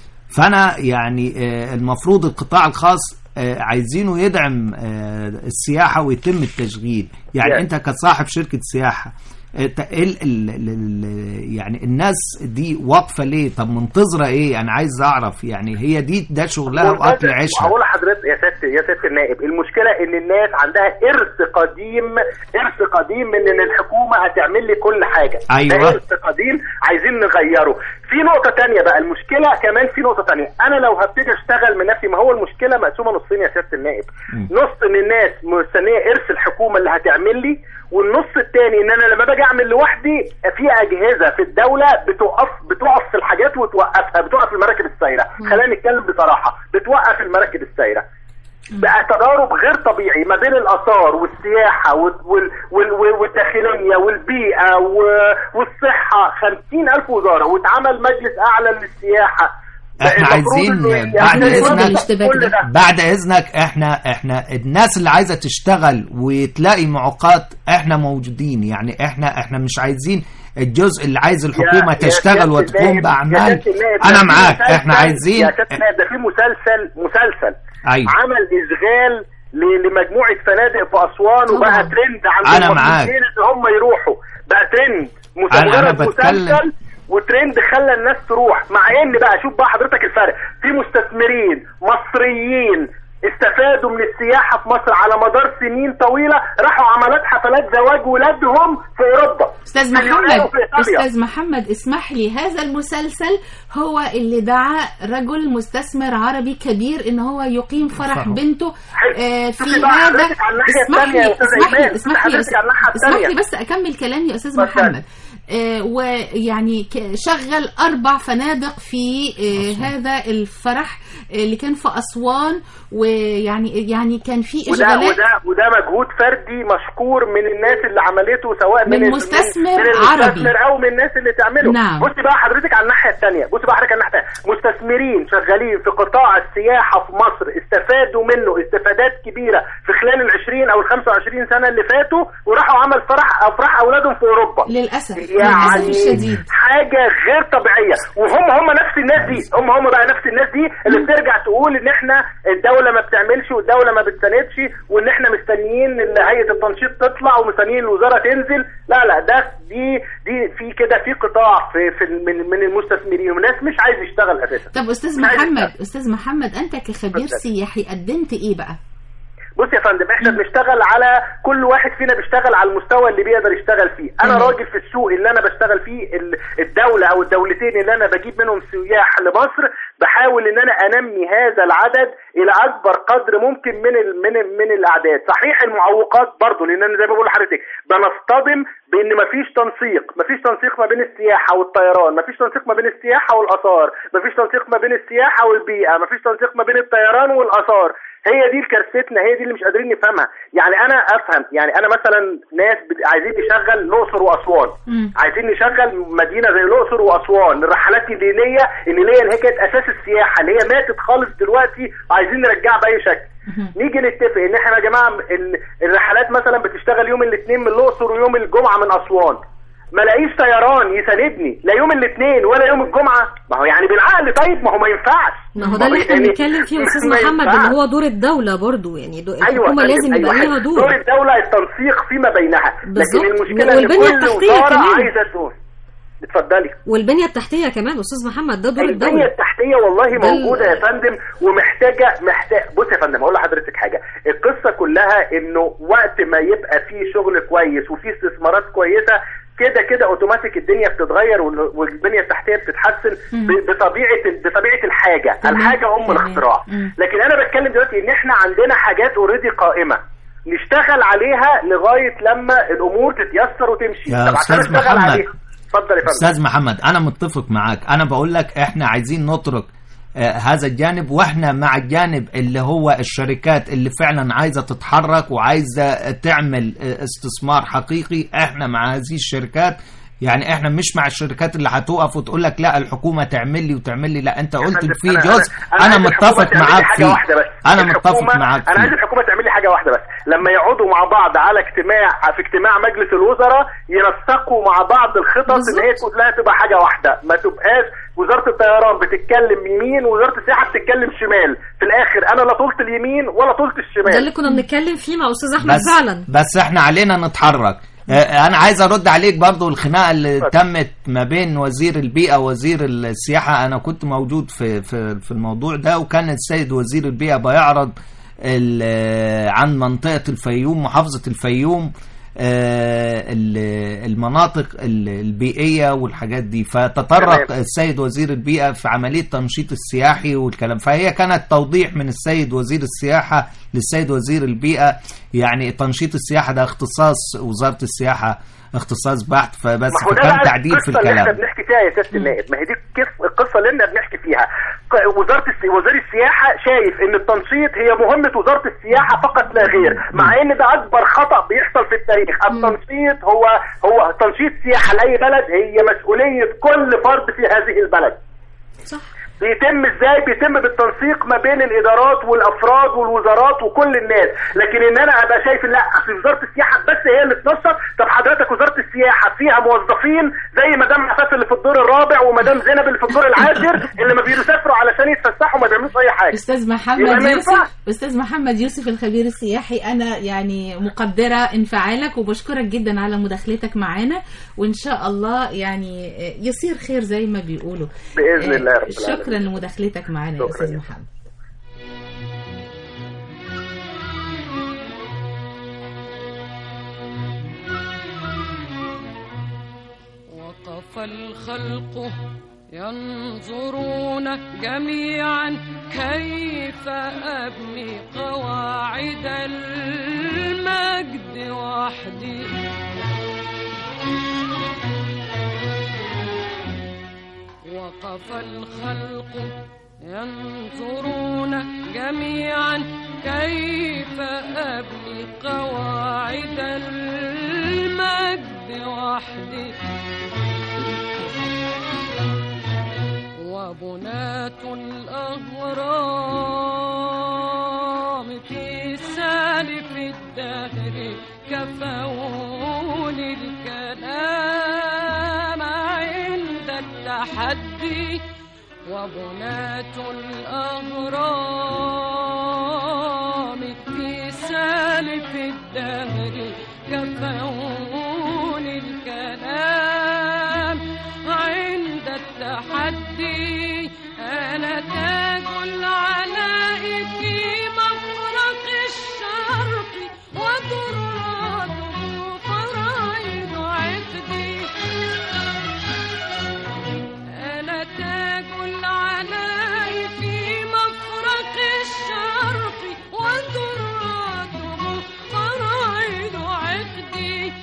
فانا يعني آه، المفروض القطاع الخاص آه، عايزينه يدعم آه، السياحه ويتم التشغيل يعني يعني. انت كصاحب شركه سياحه آه، ت- ال ال ال ال يعني الناس دي واقفه ليه طب منتظره ايه انا عايز اعرف يعني هي دي ده شغلها واكل عيشها هقول لحضرتك يا سياده يا سياده النائب المشكله ان الناس عندها ارث قديم ارث قديم من ان الحكومه هتعمل لي كل حاجه أيوة. ده ارث قديم عايزين نغيره في نقطه تانية بقى المشكله كمان في نقطه تانية انا لو هبتدي اشتغل من نفسي ما هو المشكله مقسومه نصين يا سياده النائب مم. نص ان الناس مستنيه ارث الحكومه اللي هتعمل لي والنص التاني ان انا لما باجي اعمل لوحدي في اجهزه في الدوله بتوقف بتوقف في الحاجات وتوقفها بتوقف المراكب السايره خلينا نتكلم بصراحه بتوقف المراكب السايره بقى تضارب غير طبيعي ما بين الاثار والسياحه وال- وال- وال- والداخليه والبيئه و- والصحه خمسين الف وزاره واتعمل مجلس اعلى للسياحه احنا المفروض عايزين إنه بعد يعني اتفضل اذنك الاشتباك كل ده. ده بعد اذنك احنا احنا الناس اللي عايزه تشتغل وتلاقي معوقات احنا موجودين يعني احنا احنا مش عايزين الجزء اللي عايز الحكومه يا- يا تشتغل سيادة وتقوم النائب- يا باعمال سيادة النائب، انا ده في معاك مسلسل- احنا عايزين يا سيادة النائب، ده في مسلسل مسلسل ايوه عمل اشغال ل- لمجموعه فنادق في اسوان وبقى طبعا. ترند عند أنا معاك. المصريين ان هم يروحوا بقى ترند مس- أنا- أنا مجرد بتكلم- مسلسل وترند خلى الناس تروح مع ان بقى شوف بقى حضرتك الفرق في مستثمرين مصريين استفادوا من السياحة في مصر على مدار سنين طويلة راحوا عملات حفلات زواج ولادهم في أوروبا استاذ في اليونان محمد وفي إيطاليا. استاذ محمد اسمح لي هذا المسلسل هو اللي دعا رجل مستثمر عربي كبير ان هو يقيم فرح فرح. بنته حلو. آه، في شوفي بقى هذا حضرتك على الناحية اسمح التانية يا لي أستاذ اسمح لي إيمان. اسمح لي حضرتك على الناحية اسمح لي التانية. بس اكمل كلامي يا استاذ اتفضل. محمد آه، ويعني ك- شغل اربع فنادق في آه، هذا الفرح آه، اللي كان في اسوان ويعني يعني كان في وده اشغالات وده وده مجهود فردي مشكور من الناس اللي عملته سواء من من ال- مستثمر من عربي. المستثمر او من الناس اللي تعمله نعم. بصي بقى حضرتك على الناحيه الثانيه بصي بقى حضرتك على الناحيه الثانيه مستثمرين شغالين في قطاع السياحه في مصر استفادوا منه استفادات كبيره في خلال ال 20 او ال 25 سنه اللي فاتوا وراحوا عمل فرح افراح اولادهم في اوروبا للاسف للاسف يعني الشديد حاجه غير طبيعيه وهم هم نفس الناس دي هم هم بقى نفس الناس دي اللي بترجع تقول ان احنا الدوله ما بتعملش والدوله ما بتساندش وان احنا مستنيين ان هيئه التنشيط تطلع ومستنيين الوزاره تنزل لا لا ده دي دي في كده في قطاع في, في من من المستثمرين وناس مش عايز يشتغل اساسا طب استاذ مش عايز محمد يشتغل. استاذ محمد انت كخبير اتفضل. سياحي قدمت ايه بقى بص يا فندم احنا بنشتغل على كل واحد فينا بيشتغل على المستوى اللي بيقدر يشتغل فيه انا تمام. راجل في السوق اللي انا بشتغل فيه ال- الدولة او الدولتين اللي انا بجيب منهم سياح لمصر بحاول ان انا انمي هذا العدد الى اكبر قدر ممكن من ال من ال من الاعداد صحيح المعوقات برضو لان انا زي ما بقول لحضرتك بنصطدم بان مفيش تنسيق مفيش تنسيق ما بين السياحه والطيران مفيش تنسيق ما بين السياحه والاثار مفيش تنسيق ما بين السياحه والبيئه مفيش تنسيق ما بين الطيران والاثار هي دي كارثتنا هي دي اللي مش قادرين نفهمها يعني انا افهم يعني انا مثلا ناس بت- عايزين نشغل الاقصر واسوان مم. عايزين نشغل مدينه زي الاقصر واسوان الرحلات النيليه النيليه اللي هي كانت اساس السياحه اللي هي ماتت خالص دلوقتي عايزين نرجعها باي شكل نيجي نتفق ان احنا يا جماعه ال- الرحلات مثلا بتشتغل يوم الاثنين من الاقصر ويوم الجمعه من اسوان ما لاقيش طيران يساندني لا يوم الاثنين ولا يوم الجمعه ما هو يعني بالعقل طيب ما هو ما ينفعش ما هو ده اللي احنا يعني بنتكلم فيه يا استاذ ما محمد ينفعش. اللي هو دور الدوله برضو يعني دو ايوه الحكومه فندم، لازم يبقى أيوة. ليها دور دور الدوله التنسيق فيما بينها بالظبط. لكن المشكله ان والبنية كل التحتية وزاره كمان. عايزه تقول اتفضلي والبنيه التحتيه كمان استاذ محمد ده دور البنيه الدوله التحتيه والله ده ال- موجوده يا فندم ومحتاجه محتاج بص يا فندم اقول لحضرتك حاجه القصه كلها انه وقت ما يبقى فيه شغل كويس وفيه استثمارات كويسه كده كده اوتوماتيك الدنيا بتتغير وال- والبنيه التحتيه بتتحسن ب- بطبيعه بطبيعه الحاجه تمام. الحاجه ام تمام. الاختراع مم. لكن انا بتكلم دلوقتي ان احنا عندنا حاجات اوريدي قائمه نشتغل عليها لغايه لما الامور تتيسر وتمشي يا طب عشان أستاذ اشتغل محمد. عليها اتفضل يا فندم استاذ محمد انا متفق معاك انا بقول لك احنا عايزين نترك آه، هذا الجانب واحنا مع الجانب اللي هو الشركات اللي فعلا عايزه تتحرك وعايزه تعمل آه، استثمار حقيقي احنا مع هذه الشركات يعني احنا مش مع الشركات اللي هتقف وتقول لك لا الحكومه تعمل لي وتعمل لي لا انت قلت فندم، في أنا- جزء أنا- أنا انا عايز الحكومة متفق تعمل لي معاك حاجة فيه واحدة بس. انا متفق الحكومة- معاك انا عايز فيه الحكومه تعمل لي حاجه واحده بس لما يقعدوا مع بعض على اجتماع في اجتماع مجلس الوزراء ينسقوا مع بعض الخطط ان هي كلها تبقى حاجه واحده ما تبقاش وزاره الطيران بتتكلم يمين ووزاره السياحه بتتكلم شمال في الاخر انا لا طولت اليمين ولا طولت ده الشمال اللي كنا بنتكلم فيه مع استاذ احمد بس فعلا بس احنا علينا نتحرك اه، انا عايز ارد عليك برضو الخناقه اللي تمت ما بين وزير البيئه ووزير السياحه انا كنت موجود في في في الموضوع ده وكان السيد وزير البيئه بيعرض ال- عن منطقه الفيوم محافظه الفيوم اه، ال- المناطق ال- البيئيه والحاجات دي فتطرق تمام. السيد وزير البيئه في عمليه تنشيط السياحي والكلام فهي كانت توضيح من السيد وزير السياحه للسيد وزير البيئه يعني تنشيط السياحه ده اختصاص وزاره السياحه اختصاص بحت فبس ما هو ده فكان بقى تعديل في القصه اللي احنا الكلام بنحكي فيها يا سياده النائب ما هي دي الكف- القصه اللي احنا بنحكي فيها ق- وزاره السي... وزير السياحه شايف ان التنشيط هي مهمه وزاره السياحه فقط لا غير مع ان ده اكبر خطا بيحصل في التاريخ التنشيط هو هو تنشيط سياحه لاي بلد هي مسؤوليه كل فرد في هذه البلد صح بيتم ازاي بيتم بالتنسيق ما بين الادارات والافراد والوزارات وكل الناس لكن ان انا ابقى شايف إن لا اصل وزاره السياحه بس هي اللي تنشط طب حضرتك وزاره السياحه فيها موظفين زي مدام عفاف اللي في الدور الرابع ومدام زينب اللي في الدور العاشر اللي ما بيسافروا علشان يتفسحوا ما بيعملوش اي حاجه استاذ يبقى محمد ما يوسف ينفعش. استاذ محمد يوسف الخبير السياحي انا يعني مقدره انفعالك وبشكرك جدا على مداخلتك معانا وان شاء الله يعني يصير خير زي ما بيقولوا باذن الله رب شكرا العالمين لمداخلتك معانا يا شكراً استاذ يا محمد وقف الخلق ينظرون جميعا كيف أبني قواعد المجد وحدي وقف الخلق ينظرون جميعا كيف أبني قواعد المجد وحدي وبنات الأهرام في سالف الدهر كفون الكلام عند التحدي وبنات الأهرام في سالف الدهر كفون الكلام عند التحدي أنا تاج العلاء في مفرق الشرق وتراته فرائض عقدي أنا تاج العلاء في مفرق الشرق وتراته فرائض عقدي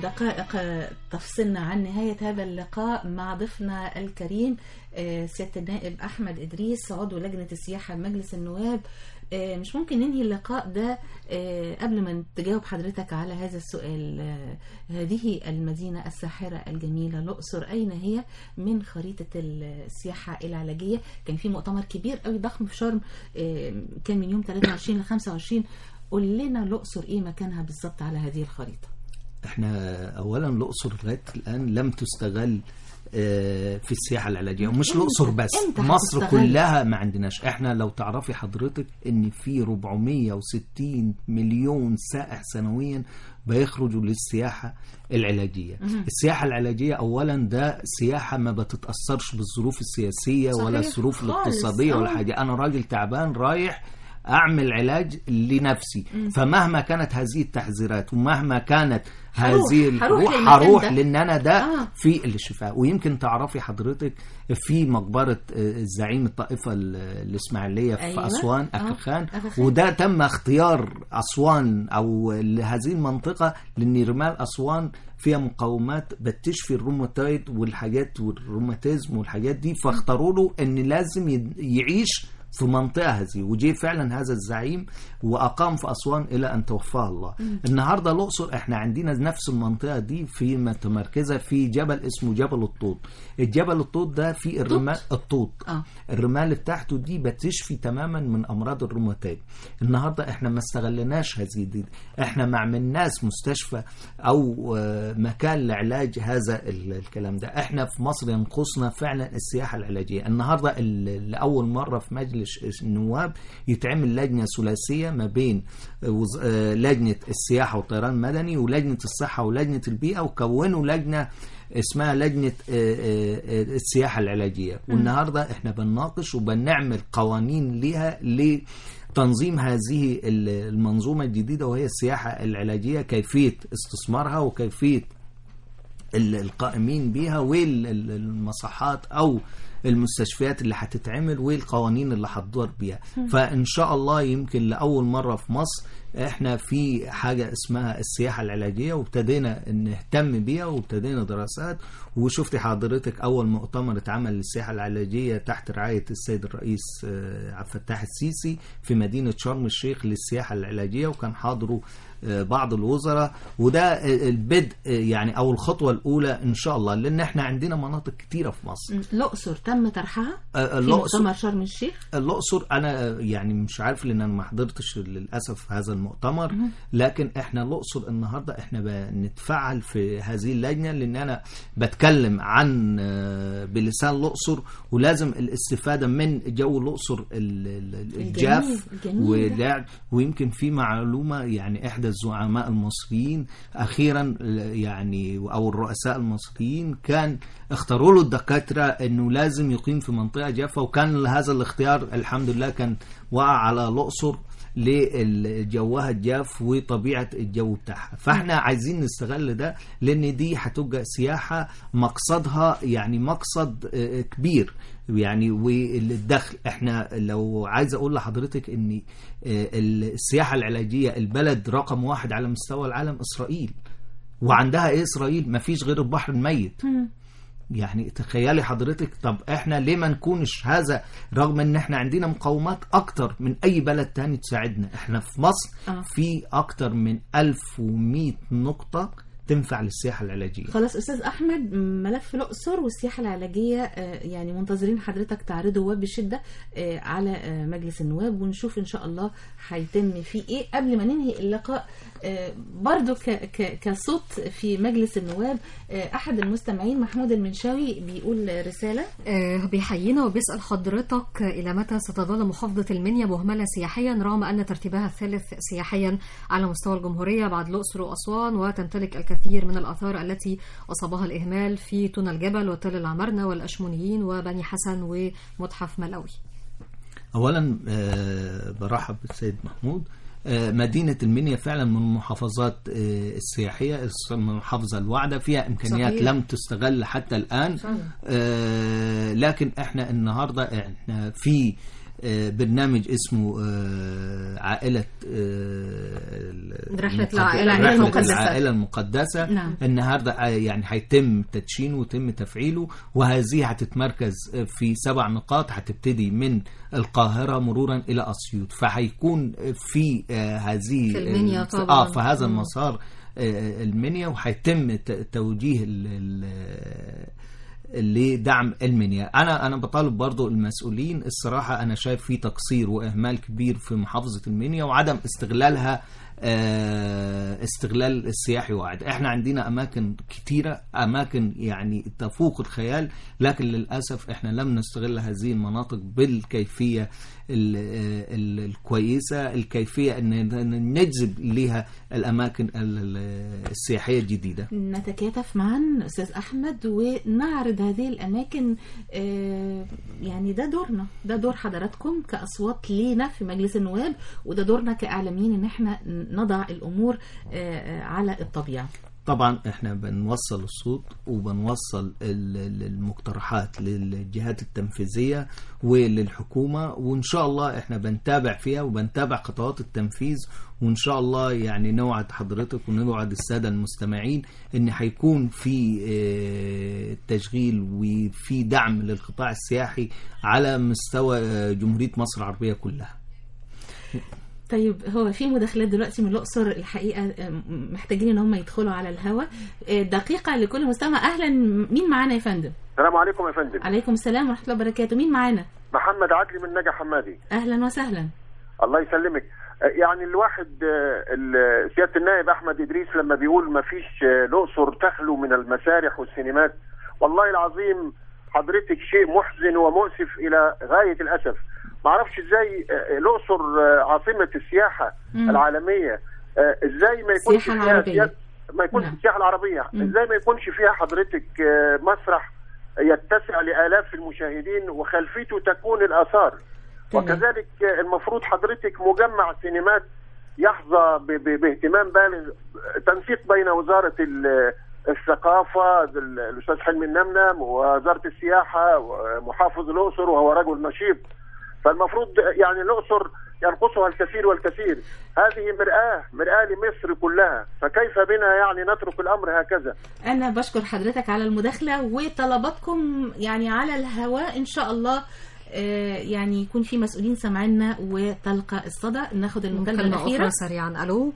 دقائق تفصلنا عن نهاية هذا اللقاء مع ضيفنا الكريم آه، سيادة النائب أحمد إدريس عضو لجنة السياحة بمجلس النواب آه، مش ممكن ننهي اللقاء ده آه، قبل ما تجاوب حضرتك على هذا السؤال آه، هذه المدينة الساحرة الجميلة الأقصر أين هي من خريطة السياحة العلاجية كان في مؤتمر كبير قوي ضخم في شرم آه، كان من يوم 23 ل 25 قول لنا الأقصر إيه مكانها بالظبط على هذه الخريطة احنا اولا الاقصر لغايه الان لم تستغل آه، في السياحه العلاجيه ومش الاقصر بس إمتى مصر هتستغل؟ كلها ما عندناش احنا لو تعرفي حضرتك ان في 460 مليون سائح سنويا بيخرجوا للسياحه العلاجيه مهم. السياحه العلاجيه اولا ده سياحه ما بتتاثرش بالظروف السياسيه ولا صحيح. الظروف خالص. الاقتصاديه ولا آه. حاجه انا راجل تعبان رايح اعمل علاج لنفسي مم. فمهما كانت هذه التحذيرات ومهما كانت هروح- هذه هروح الروح للمكان هروح ده. لان انا ده آه. في الشفاء ويمكن تعرفي حضرتك في مقبره آه، الزعيم الطائفه ال- الاسماعيليه في أيوة. اسوان آه. اكا خان أكا خان. وده تم اختيار اسوان او لهذه المنطقه لان رمال اسوان فيها مقومات بتشفي الروماتويد والحاجات والروماتيزم والحاجات دي فاختاروا له ان لازم يد- يعيش في منطقة هذه وجي فعلا هذا الزعيم وأقام في أسوان إلى أن توفاه الله مم. النهاردة الأقصر إحنا عندنا نفس المنطقة دي في متمركزة في جبل اسمه جبل الطوط الجبل الطوط ده في الرمال الطوط آه. الرمال بتاعته دي بتشفي تماما من امراض الروماتيد النهارده احنا ما استغلناش هذه دي احنا ما عملناش مستشفى او آه، مكان لعلاج هذا ال- الكلام ده احنا في مصر ينقصنا فعلا السياحه العلاجيه النهارده ال- لاول مره في مجلس النواب يتعمل لجنه ثلاثيه ما بين آه، وز- آه، لجنه السياحه والطيران المدني ولجنه الصحه ولجنه البيئه وكونوا لجنه اسمها لجنة آه، آه، آه، السياحة العلاجية مم. والنهاردة احنا بنناقش وبنعمل قوانين ليها لتنظيم هذه ال- المنظومة الجديدة وهي السياحة العلاجية كيفية استثمارها وكيفية ال- القائمين بيها والمصحات او المستشفيات اللي هتتعمل والقوانين اللي هتدور بيها مم. فان شاء الله يمكن لاول مره في مصر احنا في حاجه اسمها السياحه العلاجيه وابتدينا نهتم بيها وابتدينا دراسات وشفت حضرتك اول مؤتمر اتعمل للسياحه العلاجيه تحت رعايه السيد الرئيس آه، عبد الفتاح السيسي في مدينه شرم الشيخ للسياحه العلاجيه وكان حاضره آه، بعض الوزراء وده آه، البدء آه، يعني او الخطوه الاولى ان شاء الله لان احنا عندنا مناطق كتيره في مصر م، الأقصر تم طرحها آه، في الأقصر- مؤتمر شرم الشيخ الاقصر انا يعني مش عارف لان انا ما حضرتش للاسف هذا المؤتمر مهم. لكن احنا الاقصر النهارده احنا بنتفعل في هذه اللجنه لان انا بتكلم عن آه، بلسان الاقصر ولازم الاستفاده من جو الاقصر ال- ال- الجاف الجميل ده. ولا- ويمكن في معلومه يعني احدى الزعماء المصريين اخيرا يعني او الرؤساء المصريين كان اختاروا له الدكاتره انه لازم يقيم في منطقه جافه وكان هذا الاختيار الحمد لله كان وقع على الاقصر لجوها الجاف وطبيعه الجو بتاعها فاحنا عايزين نستغل ده لان دي هتبقى سياحه مقصدها يعني مقصد آه، كبير يعني والدخل احنا لو عايز اقول لحضرتك ان آه، السياحه العلاجيه البلد رقم واحد على مستوى العالم اسرائيل وعندها ايه اسرائيل مفيش غير البحر الميت يعني تخيلي حضرتك طب احنا ليه ما نكونش هذا رغم ان احنا عندنا مقومات اكتر من اي بلد تاني تساعدنا احنا في مصر آه. في اكتر من 1100 نقطة تنفع للسياحة العلاجية خلاص استاذ احمد ملف الاقصر والسياحه العلاجيه آه، يعني منتظرين حضرتك تعرضه وبشده آه، على آه، مجلس النواب ونشوف ان شاء الله هيتم فيه ايه قبل ما ننهي اللقاء آه، برضو ك- ك- كصوت في مجلس النواب آه، احد المستمعين محمود المنشاوي بيقول رساله آه، بيحيينا وبيسأل حضرتك إلى متى ستظل محافظة المنيا مهملة سياحيا رغم أن ترتيبها الثالث سياحيا على مستوى الجمهورية بعد الأقصر وأسوان وتمتلك الكثير من الآثار التي أصابها الإهمال في تونة الجبل وتل العمرنة والأشمونيين وبني حسن ومتحف ملوي اولا آه، برحب بالسيد محمود آه، مدينة المنيا فعلا من المحافظات آه، السياحية الس- المحافظة الواعدة فيها إمكانيات صحيح. لم تستغل حتى الآن فعلا. آه، لكن احنا النهاردة احنا في آه، برنامج اسمه آه، عائلة آه، رحلة المقد- العائلة رحلة المقدسة. العائلة المقدسة نعم. النهاردة آه، يعني هيتم تدشينه ويتم تفعيله وهذه هتتمركز في سبع نقاط هتبتدي من القاهرة مرورا إلى أسيوط فهيكون في آه، هذه في المنيا طبعاً. اه في هذا مم. المسار آه، المنيا وهيتم ت- توجيه ال- ال- لدعم المنيا انا انا بطالب برضو المسؤولين الصراحه انا شايف في تقصير واهمال كبير في محافظه المنيا وعدم استغلالها آه، استغلال السياحي واعد احنا عندنا اماكن كتيره اماكن يعني تفوق الخيال لكن للاسف احنا لم نستغل هذه المناطق بالكيفيه ال- ال- الكويسه الكيفيه ان إن نجذب لها الاماكن ال- السياحيه الجديده نتكاتف معا استاذ احمد ونعرض هذه الاماكن آه، يعني ده دورنا ده دور حضراتكم كاصوات لينا في مجلس النواب وده دورنا كاعلاميين ان احنا نضع الامور آه، آه، على الطبيعه طبعا احنا بنوصل الصوت وبنوصل ال- ال- المقترحات للجهات التنفيذية وللحكومة وان شاء الله احنا بنتابع فيها وبنتابع خطوات التنفيذ وان شاء الله يعني نوعد حضرتك ونوعد السادة المستمعين ان هيكون في اه، تشغيل وفي دعم للقطاع السياحي على مستوى اه، جمهورية مصر العربية كلها طيب هو في مداخلات دلوقتي من الاقصر الحقيقه آه، محتاجين ان هم يدخلوا على الهوا آه، دقيقه لكل مستمع اهلا مين معانا يا فندم السلام عليكم يا فندم عليكم السلام ورحمه الله وبركاته مين معانا محمد عدلي من نجا حمادي اهلا وسهلا الله يسلمك آه، يعني الواحد آه، ال- سياده النائب احمد ادريس لما بيقول ما فيش آه، الاقصر تخلو من المسارح والسينمات والله العظيم حضرتك شيء محزن ومؤسف الى غايه الاسف ما اعرفش ازاي آه، الاقصر آه، عاصمه السياحه مم. العالميه آه، ازاي ما يكونش السياحة فيها العربية. سيا- ما يكونش نعم. السياحه العربيه مم. ازاي ما يكونش فيها حضرتك آه، مسرح يتسع لالاف المشاهدين وخلفيته تكون الاثار تمام. وكذلك المفروض حضرتك مجمع سينمات يحظى ب- ب- باهتمام بالغ تنسيق بين وزارة ال- الثقافة ال- الأستاذ حلمي النمنم ووزارة السياحة ومحافظ الأقصر وهو رجل نشيط فالمفروض يعني الأقصر ينقصها الكثير والكثير هذه مرآة مرآة لمصر كلها فكيف بنا يعني نترك الأمر هكذا انا بشكر حضرتك على المداخله وطلباتكم يعني على الهواء ان شاء الله آه، يعني يكون في مسؤولين سامعينا وتلقى الصدى ناخد المكالمه مكالمة الاخيره أخرى سريعا ألو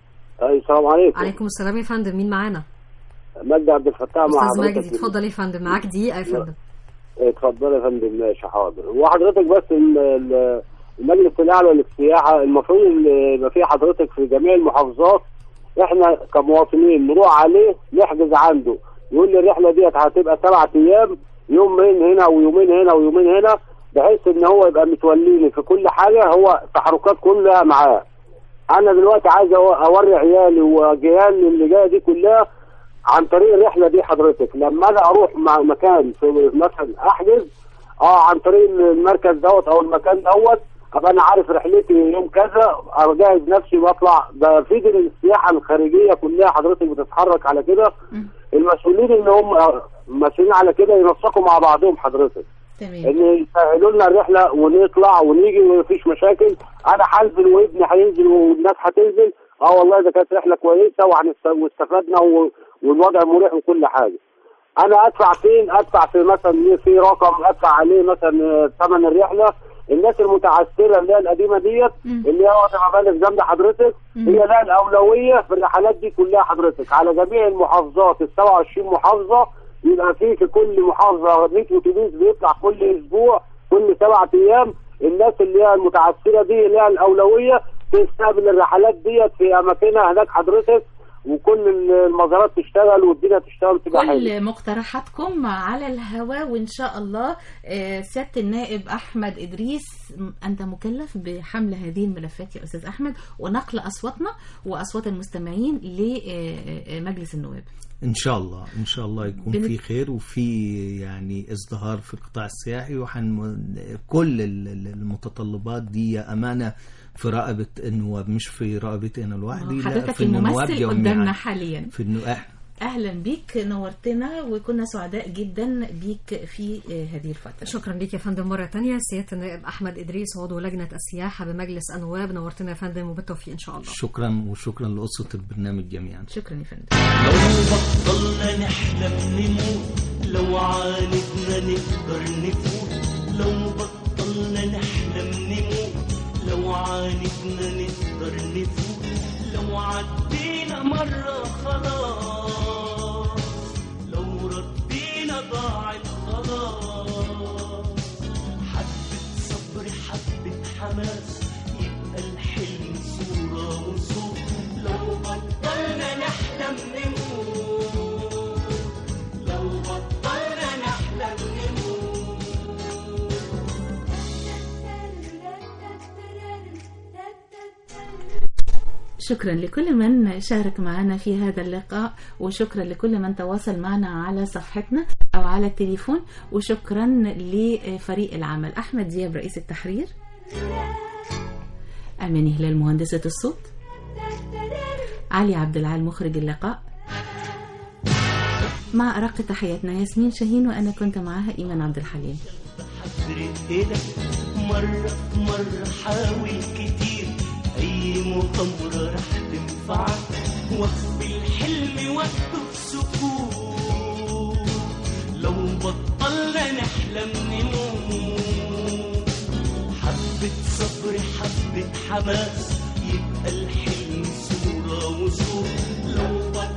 اي السلام عليكم عليكم السلام يا فندم مين معانا مجدي عبد الفتاح مع أستاذ حضرتك مجدي اتفضل يا فندم معاك دقيقة يا فندم اتفضل يا فندم ماشي حاضر وحضرتك بس ال- ال- المجلس الاعلى للسياحه المفروض ان يبقى فيه حضرتك في جميع المحافظات احنا كمواطنين نروح عليه نحجز عنده يقول لي الرحله ديت هتبقى سبعة ايام يومين هنا ويومين هنا ويومين هنا بحيث ان هو يبقى متوليني في كل حاجه هو تحركات كلها معاه انا دلوقتي عايز أو- اوري عيالي وجيراني اللي جايه دي كلها عن طريق الرحله دي حضرتك لما انا اروح مع مكان في مثلا احجز اه عن طريق المركز دوت او المكان دوت ابقى انا عارف رحلتي يوم كذا اجهز نفسي واطلع ده في دي السياحه الخارجيه كلها حضرتك بتتحرك على كده المسؤولين اللي هم مسؤولين على كده ينسقوا مع بعضهم حضرتك تمام ان يسهلوا لنا الرحله ونطلع ونيجي ومفيش مشاكل انا هنزل وابني هينزل والناس هتنزل اه والله ده كانت رحله كويسه وهنست- واستفدنا و- والوضع مريح وكل حاجه انا ادفع فين ادفع في مثلا في رقم ادفع عليه مثلا آه، ثمن الرحله الناس المتعثره اللي هي القديمه ديت اللي هي واخده مبالغ جامده حضرتك مم. هي لها الاولويه في الرحلات دي كلها حضرتك على جميع المحافظات ال 27 محافظه يبقى في في كل محافظه 100 اتوبيس بيطلع كل اسبوع كل سبعة ايام الناس اللي هي المتعثره دي اللي هي الاولويه تستقبل الرحلات ديت في اماكنها هناك حضرتك وكل المزارات تشتغل والدنيا تشتغل تبقى حلوه كل مقترحاتكم على الهواء وان شاء الله آه، سياده النائب احمد ادريس م- انت مكلف بحمل هذه الملفات يا استاذ احمد ونقل اصواتنا واصوات المستمعين لمجلس النواب ان شاء الله ان شاء الله يكون بنت- في خير وفي يعني ازدهار في القطاع السياحي وحن كل ال- ال- المتطلبات دي امانه في رقبه النواب مش في رقبتي انا لوحدي لا حضرتك في النواب الممثل جميعاً. قدامنا حاليا في النو... إح- اهلا بيك نورتنا وكنا سعداء جدا بيك في آه، هذه الفتره شكرا ليك يا فندم مرة تانية سيادة النائب أحمد إدريس عضو لجنة السياحة بمجلس النواب نورتنا يا فندم وبالتوفيق إن شاء الله شكرا وشكرا لأسرة البرنامج جميعا شكرا يا فندم لو بطلنا نحلم نموت لو عاندنا نقدر نفوت لو بطلنا نحلم نموت لو عاندنا نقدر نفوت لو عدينا مرة خلاص لو ردينا ضاع الخلاص حبة صبر حبة حماس يبقى الحلم صورة وصوت لو بطلنا نحلم نموت لو بطلنا نحلم نموت شكرا لكل من شارك معنا في هذا اللقاء وشكرا لكل من تواصل معنا على صفحتنا أو على التليفون وشكرا لفريق العمل أحمد دياب رئيس التحرير أماني هلال مهندسة الصوت علي عبد العال مخرج اللقاء مع أرق تحياتنا ياسمين شاهين وأنا كنت معها إيمان عبد الحليم حضرت إيدك مرة في مرة حاول كتير أي مغامرة رح تنفعك واخفي الحلم وقته في سكوت لو بطلنا نحلم نموت حبة صبر حبة حماس يبقى الحلم صورة وصوت لو بطلنا